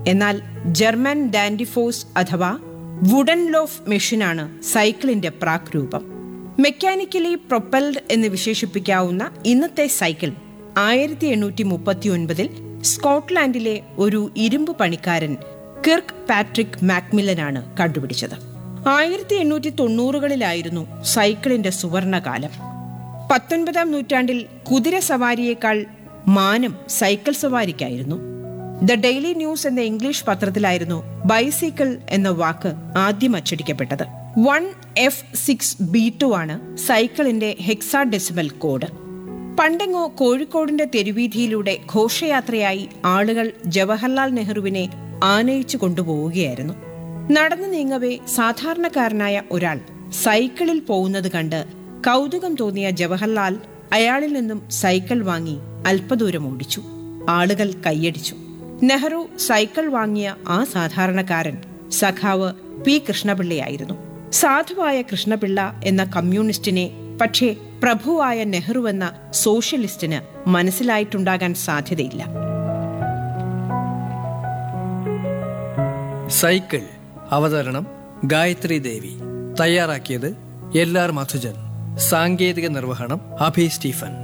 എന്നാൽ ജർമ്മൻ ഡാൻഡിഫോസ് അഥവാ wooden loaf മെഷീനാണ് സൈക്കിളിന്റെ പ്രാക് രൂപം മെക്കാനിക്കലി പ്രൊപ്പൽഡ് എന്ന് വിശേഷിപ്പിക്കാവുന്ന ഇന്നത്തെ സൈക്കിൾ ആയിരത്തി എണ്ണൂറ്റി മുപ്പത്തി ഒൻപതിൽ സ്കോട്ട്ലാൻഡിലെ ഒരു ഇരുമ്പ് പണിക്കാരൻ കിർക്ക് പാട്രിക് മാക്മില്ലനാണ് കണ്ടുപിടിച്ചത് ആയിരത്തി എണ്ണൂറ്റി തൊണ്ണൂറുകളിലായിരുന്നു സൈക്കിളിന്റെ സുവർണകാലം പത്തൊൻപതാം നൂറ്റാണ്ടിൽ കുതിര സവാരിയേക്കാൾ മാനം സൈക്കിൾ സവാരിക്കായിരുന്നു ദ ഡെയിലി ന്യൂസ് എന്ന ഇംഗ്ലീഷ് പത്രത്തിലായിരുന്നു ബൈസൈക്കിൾ എന്ന വാക്ക് ആദ്യം അച്ചടിക്കപ്പെട്ടത് one F six B two ആണ് സൈക്കിളിന്റെ ഹെക്സാ ഡെസിമൽ കോഡ് പണ്ടെങ്ങോ കോഴിക്കോടിന്റെ തെരുവീതിയിലൂടെ ഘോഷയാത്രയായി ആളുകൾ ജവഹർലാൽ നെഹ്റുവിനെ ആനയിച്ചു കൊണ്ടുപോവുകയായിരുന്നു നടന്നു നീങ്ങവേ സാധാരണക്കാരനായ ഒരാൾ സൈക്കിളിൽ പോകുന്നത് കണ്ട് കൗതുകം തോന്നിയ ജവഹർലാൽ അയാളിൽ നിന്നും സൈക്കിൾ വാങ്ങി അല്പദൂരം ഓടിച്ചു ആളുകൾ കൈയടിച്ചു നെഹ്റു സൈക്കിൾ വാങ്ങിയ ആ സാധാരണക്കാരൻ സഖാവ് പി കൃഷ്ണപിള്ളയായിരുന്നു സാധുവായ കൃഷ്ണപിള്ള എന്ന കമ്മ്യൂണിസ്റ്റിനെ പക്ഷേ പ്രഭുവായ നെഹ്റു എന്ന സോഷ്യലിസ്റ്റിന് മനസ്സിലായിട്ടുണ്ടാകാൻ സാധ്യതയില്ല സൈക്കിൾ അവതരണം ഗായത്രി ദേവി തയ്യാറാക്കിയത് എൽ ആർ മധുജൻ സാങ്കേതിക നിർവഹണം അഭി സ്റ്റീഫൻ